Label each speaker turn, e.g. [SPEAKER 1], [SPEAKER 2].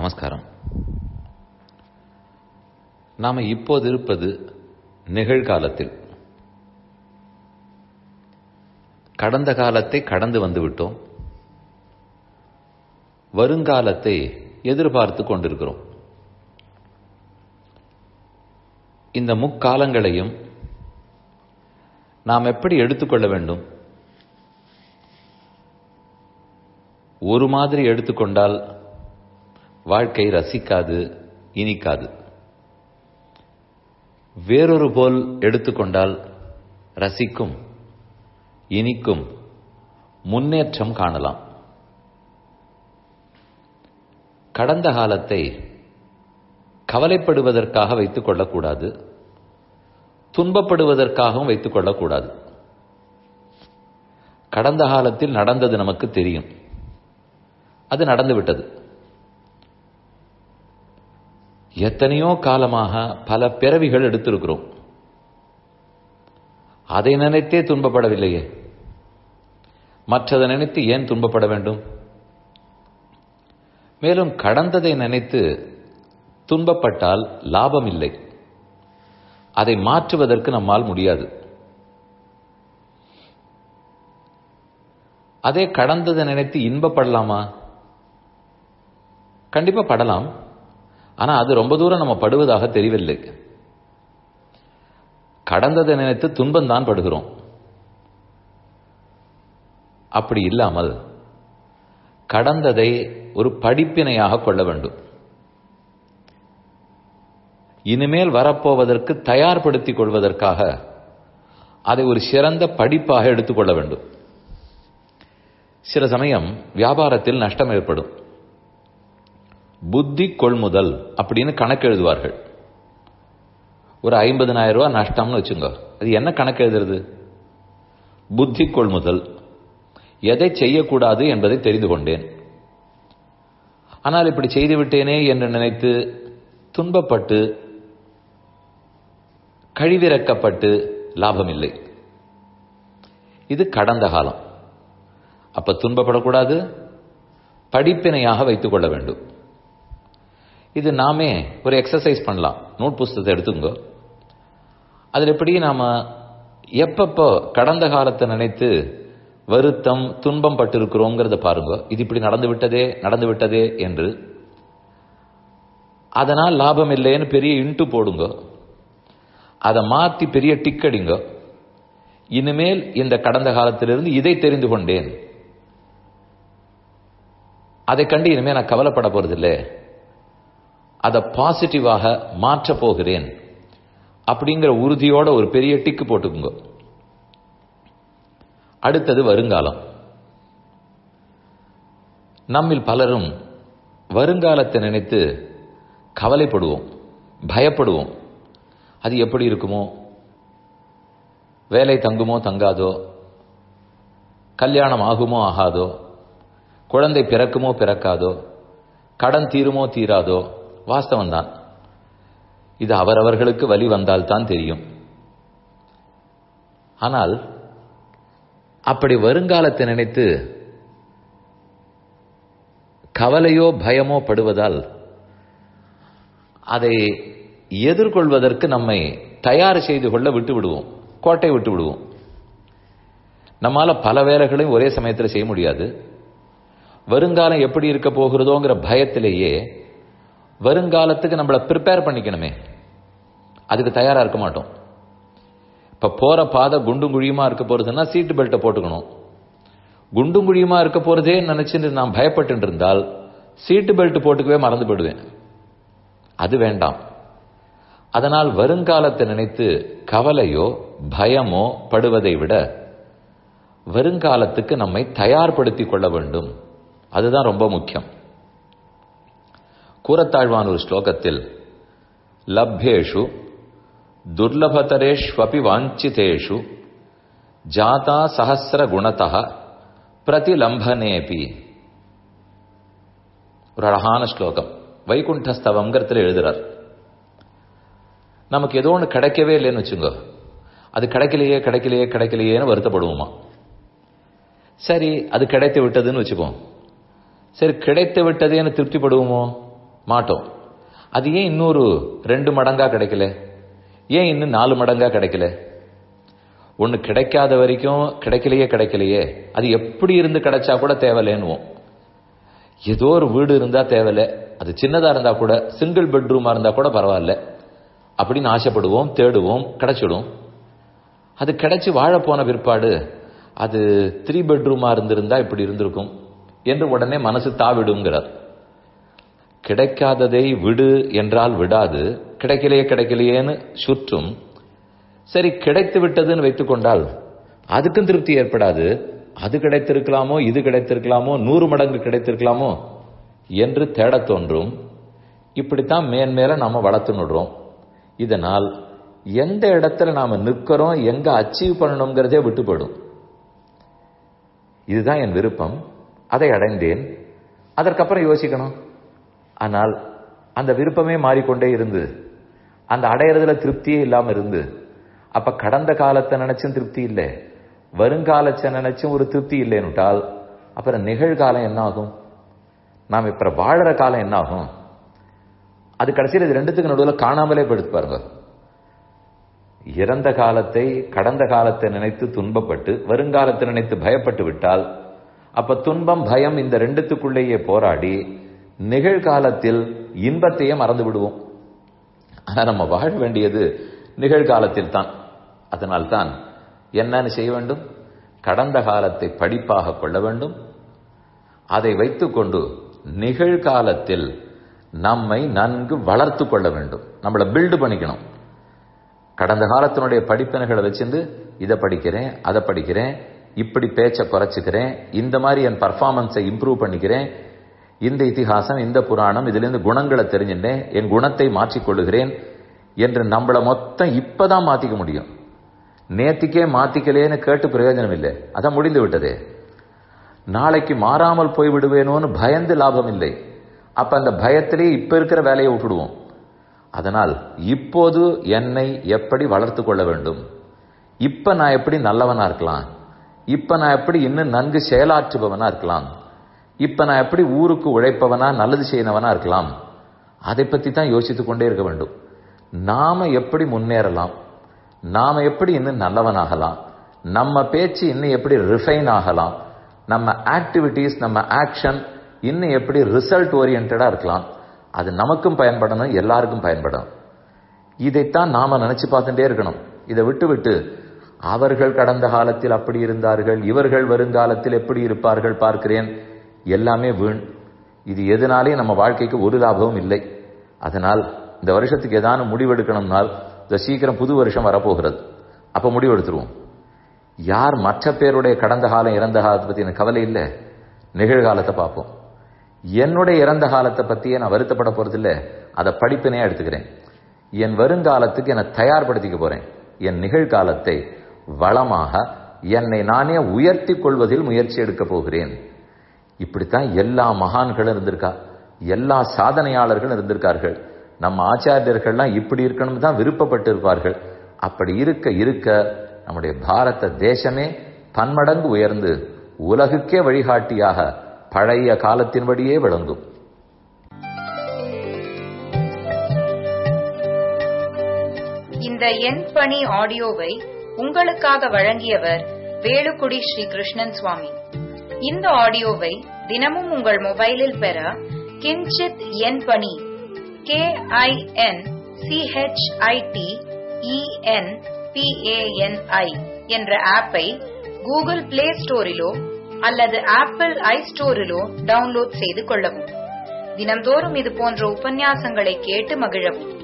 [SPEAKER 1] நமஸ்காரம் நாம இப்போது இருப்பது நிகழ்காலத்தில் கடந்த காலத்தை கடந்து வந்து விட்டோம் வருங்காலத்தை எதிர்பார்த்து கொண்டிருக்கிறோம் இந்த முக்காலங்களையும் நாம் எப்படி எடுத்துக்கொள்ள வேண்டும் ஒரு மாதிரி எடுத்துக்கொண்டால் வாழ்க்கை ரசிக்காது இனிக்காது வேறொரு போல் எடுத்துக்கொண்டால் ரசிக்கும் இனிக்கும் முன்னேற்றம் காணலாம் கடந்த காலத்தை கவலைப்படுவதற்காக வைத்துக் கொள்ளக்கூடாது துன்பப்படுவதற்காகவும் வைத்துக் கொள்ளக்கூடாது கடந்த காலத்தில் நடந்தது நமக்கு தெரியும் அது நடந்துவிட்டது எத்தனையோ காலமாக பல பிறவிகள் எடுத்திருக்கிறோம் அதை நினைத்தே துன்பப்படவில்லையே மற்றதை நினைத்து ஏன் துன்பப்பட வேண்டும் மேலும் கடந்ததை நினைத்து துன்பப்பட்டால் லாபம் இல்லை அதை மாற்றுவதற்கு நம்மால் முடியாது அதே கடந்ததை நினைத்து இன்பப்படலாமா கண்டிப்பா படலாம் ஆனா அது ரொம்ப தூரம் நம்ம படுவதாக தெரியவில்லை கடந்ததை நினைத்து துன்பம் தான் படுகிறோம் அப்படி இல்லாமல் கடந்ததை ஒரு படிப்பினையாக கொள்ள வேண்டும் இனிமேல் வரப்போவதற்கு தயார்படுத்திக் கொள்வதற்காக அதை ஒரு சிறந்த படிப்பாக எடுத்துக்கொள்ள வேண்டும் சில சமயம் வியாபாரத்தில் நஷ்டம் ஏற்படும் புத்தி கொள்முதல் அப்படின்னு கணக்கு எழுதுவார்கள் ஒரு ஐம்பதனாயிரம் ரூபாய் நஷ்டம்னு வச்சுங்க அது என்ன கணக்கு எழுதுறது புத்தி கொள்முதல் எதை செய்யக்கூடாது என்பதை தெரிந்து கொண்டேன் ஆனால் இப்படி செய்து விட்டேனே என்று நினைத்து துன்பப்பட்டு கழிவிறக்கப்பட்டு லாபம் இல்லை இது கடந்த காலம் அப்ப துன்பப்படக்கூடாது படிப்பினையாக வைத்துக் கொள்ள வேண்டும் இது நாமே ஒரு எக்ஸசைஸ் பண்ணலாம் நோட் புஸ்தகத்தை எடுத்துங்க அதில் எப்படி நாம எப்பப்போ கடந்த காலத்தை நினைத்து வருத்தம் துன்பம் பட்டிருக்கிறோங்கிறத பாருங்க இது இப்படி நடந்து விட்டதே நடந்து விட்டதே என்று அதனால் லாபம் இல்லைன்னு பெரிய இன்ட்டு போடுங்க அதை மாற்றி பெரிய டிக் அடிங்க இனிமேல் இந்த கடந்த காலத்திலிருந்து இதை தெரிந்து கொண்டேன் அதை கண்டு இனிமேல் நான் கவலைப்பட போறதில்லை அதை பாசிட்டிவாக மாற்ற போகிறேன் அப்படிங்கிற உறுதியோட ஒரு பெரிய டிக்கு போட்டுக்குங்க அடுத்தது வருங்காலம் நம்மில் பலரும் வருங்காலத்தை நினைத்து கவலைப்படுவோம் பயப்படுவோம் அது எப்படி இருக்குமோ வேலை தங்குமோ தங்காதோ கல்யாணம் ஆகுமோ ஆகாதோ குழந்தை பிறக்குமோ பிறக்காதோ கடன் தீருமோ தீராதோ வாஸ்தவம் தான் இது அவரவர்களுக்கு வழி வந்தால் தான் தெரியும் ஆனால் அப்படி வருங்காலத்தை நினைத்து கவலையோ பயமோ படுவதால் அதை எதிர்கொள்வதற்கு நம்மை தயார் செய்து கொள்ள விட்டு விடுவோம் கோட்டை விட்டு விடுவோம் நம்மால பல வேலைகளையும் ஒரே சமயத்தில் செய்ய முடியாது வருங்காலம் எப்படி இருக்க போகிறதோங்கிற பயத்திலேயே வருங்காலத்துக்கு நம்மளை ப்ரிப்பேர் பண்ணிக்கணுமே அதுக்கு தயாரா இருக்க மாட்டோம் இப்ப போற பாதை குண்டும் குழியுமா இருக்க போறதுன்னா சீட்டு பெல்ட்டை போட்டுக்கணும் குண்டும் குழியுமா இருக்க போறதே நினைச்சுட்டு நான் பயப்பட்டு இருந்தால் சீட்டு பெல்ட் போட்டுக்கவே மறந்து போயிடுவேன் அது வேண்டாம் அதனால் வருங்காலத்தை நினைத்து கவலையோ பயமோ படுவதை விட வருங்காலத்துக்கு நம்மை தயார்படுத்திக் கொள்ள வேண்டும் அதுதான் ரொம்ப முக்கியம் கூறத்தாழ்வான் ஒரு ஸ்லோகத்தில் லப்யேஷு துர்லபதரேஷ்வபி வாஞ்சிதேஷு ஜாதா சஹசிர குணதா பிரதிலம்பனேபி ஒரு அழகான ஸ்லோகம் வைகுண்டஸ்தவங்கிறதுல எழுதுறார் நமக்கு ஏதோ ஒன்று கிடைக்கவே இல்லைன்னு வச்சுங்க அது கிடைக்கலையே கிடைக்கலையே கிடைக்கலையேன்னு வருத்தப்படுவோமா சரி அது கிடைத்து விட்டதுன்னு வச்சுப்போம் சரி கிடைத்து விட்டதேன்னு திருப்திப்படுவோமோ மாட்டோம் அது ஏன் இன்னொரு ரெண்டு மடங்கா கிடைக்கல ஏன் இன்னும் நாலு மடங்கா கிடைக்கல ஒன்று கிடைக்காத வரைக்கும் கிடைக்கலையே கிடைக்கலையே அது எப்படி இருந்து கிடைச்சா கூட தேவையில்லைன்னுவோம் ஏதோ ஒரு வீடு இருந்தா தேவையில்ல அது சின்னதா இருந்தா கூட சிங்கிள் பெட்ரூமா இருந்தா கூட பரவாயில்ல அப்படின்னு ஆசைப்படுவோம் தேடுவோம் கிடைச்சிடும் அது கிடைச்சி வாழ போன பிற்பாடு அது த்ரீ பெட்ரூமா இருந்திருந்தா இப்படி இருந்திருக்கும் என்று உடனே மனசு தாவிடுங்கிறார் கிடைக்காததை விடு என்றால் விடாது கிடைக்கலையே கிடைக்கலையேன்னு சுற்றும் சரி கிடைத்து விட்டதுன்னு வைத்துக்கொண்டால் அதுக்கும் திருப்தி ஏற்படாது அது கிடைத்திருக்கலாமோ இது கிடைத்திருக்கலாமோ நூறு மடங்கு கிடைத்திருக்கலாமோ என்று தேடத் தோன்றும் இப்படித்தான் மேன்மேல நாம வளர்த்து நடுறோம் இதனால் எந்த இடத்துல நாம நிற்கிறோம் எங்க அச்சீவ் பண்ணணுங்கிறதே விட்டு போயிடும் இதுதான் என் விருப்பம் அதை அடைந்தேன் அதற்கப்புறம் யோசிக்கணும் ஆனால் அந்த விருப்பமே மாறிக்கொண்டே இருந்து அந்த அடையிறதுல திருப்தியே இல்லாம இருந்து அப்ப கடந்த காலத்தை நினைச்சும் திருப்தி இல்லை வருங்காலத்தை நினைச்சும் ஒரு திருப்தி இல்லைன்னுட்டால் அப்புறம் நிகழ்காலம் என்ன ஆகும் நாம் இப்ப வாழற காலம் என்ன ஆகும் அது கடைசியில் இது ரெண்டுத்துக்கு நடுவில் காணாமலே படுத்து பாருங்க இறந்த காலத்தை கடந்த காலத்தை நினைத்து துன்பப்பட்டு வருங்காலத்தை நினைத்து பயப்பட்டு விட்டால் அப்ப துன்பம் பயம் இந்த ரெண்டுத்துக்குள்ளேயே போராடி நிகழ்காலத்தில் இன்பத்தையே மறந்து விடுவோம் ஆனா நம்ம வாழ வேண்டியது நிகழ்காலத்தில் தான் அதனால்தான் என்னன்னு செய்ய வேண்டும் கடந்த காலத்தை படிப்பாக கொள்ள வேண்டும் அதை வைத்துக்கொண்டு நிகழ்காலத்தில் நம்மை நன்கு வளர்த்து கொள்ள வேண்டும் நம்மளை பில்டு பண்ணிக்கணும் கடந்த காலத்தினுடைய படிப்பினைகளை வச்சிருந்து இதை படிக்கிறேன் அதை படிக்கிறேன் இப்படி பேச்சை குறைச்சிக்கிறேன் இந்த மாதிரி என் பர்ஃபார்மன்ஸை இம்ப்ரூவ் பண்ணிக்கிறேன் இந்த இதிகாசம் இந்த புராணம் இதிலிருந்து குணங்களை தெரிஞ்சுட்டேன் என் குணத்தை மாற்றிக்கொள்ளுகிறேன் என்று நம்மளை மொத்தம் இப்பதான் மாத்திக்க முடியும் நேத்திக்கே மாத்திக்கலேன்னு கேட்டு பிரயோஜனம் இல்லை அதான் முடிந்து விட்டதே நாளைக்கு மாறாமல் போய் விடுவேனோன்னு பயந்து லாபம் இல்லை அப்ப அந்த பயத்திலே இப்ப இருக்கிற வேலையை விட்டுடுவோம் அதனால் இப்போது என்னை எப்படி வளர்த்து கொள்ள வேண்டும் இப்ப நான் எப்படி நல்லவனா இருக்கலாம் இப்ப நான் எப்படி இன்னும் நன்கு செயலாற்றுபவனா இருக்கலாம் இப்ப நான் எப்படி ஊருக்கு உழைப்பவனா நல்லது செய்யணவனா இருக்கலாம் அதை பத்தி தான் யோசித்துக் கொண்டே இருக்க வேண்டும் நாம எப்படி முன்னேறலாம் நாம எப்படி இன்னும் நல்லவனாகலாம் நம்ம பேச்சு இன்னும் எப்படி ரிஃபைன் ஆகலாம் நம்ம ஆக்டிவிட்டீஸ் நம்ம ஆக்ஷன் இன்னும் எப்படி ரிசல்ட் ஓரியன்டா இருக்கலாம் அது நமக்கும் பயன்படணும் எல்லாருக்கும் பயன்படணும் இதைத்தான் நாம நினைச்சு பார்த்துட்டே இருக்கணும் இதை விட்டு விட்டு அவர்கள் கடந்த காலத்தில் அப்படி இருந்தார்கள் இவர்கள் வருங்காலத்தில் எப்படி இருப்பார்கள் பார்க்கிறேன் எல்லாமே வீண் இது எதனாலே நம்ம வாழ்க்கைக்கு ஒரு லாபமும் இல்லை அதனால் இந்த வருஷத்துக்கு ஏதானும் முடிவெடுக்கணும்னால் இந்த சீக்கிரம் புது வருஷம் வரப்போகிறது அப்ப முடிவெடுத்துருவோம் யார் மற்ற பேருடைய கடந்த காலம் இறந்த காலத்தை பத்தி எனக்கு கவலை இல்லை நிகழ்காலத்தை பார்ப்போம் என்னுடைய இறந்த காலத்தை பத்தியே நான் வருத்தப்பட போறதில்ல அதை படிப்பினையா எடுத்துக்கிறேன் என் வருங்காலத்துக்கு என்னை தயார்படுத்திக்க போறேன் என் நிகழ்காலத்தை வளமாக என்னை நானே உயர்த்தி கொள்வதில் முயற்சி எடுக்க போகிறேன் இப்படித்தான் எல்லா மகான்களும் இருந்திருக்கா எல்லா சாதனையாளர்களும் இருந்திருக்கார்கள் நம்ம ஆச்சாரியர்கள்லாம் இப்படி இருக்கணும் தான் விருப்பப்பட்டு இருப்பார்கள் அப்படி இருக்க இருக்க நம்முடைய பாரத தேசமே பன்மடங்கு உயர்ந்து உலகுக்கே வழிகாட்டியாக பழைய காலத்தின்படியே விளங்கும்
[SPEAKER 2] இந்த எண் பணி ஆடியோவை உங்களுக்காக வழங்கியவர் வேலுக்குடி ஸ்ரீ கிருஷ்ணன் சுவாமி இந்த ஆடியோவை தினமும் உங்கள் மொபைலில் பெற கிஞ்சித் எண் பணி கே ஐ என் சிஹெச்ஐடி இஎன் பிஏஎன்ஐ என்ற ஆப்பை கூகுள் பிளே ஸ்டோரிலோ அல்லது ஆப்பிள் ஐ ஸ்டோரிலோ டவுன்லோட் செய்து கொள்ளவும் தினம்தோறும் இது போன்ற உபன்யாசங்களை கேட்டு மகிழவும்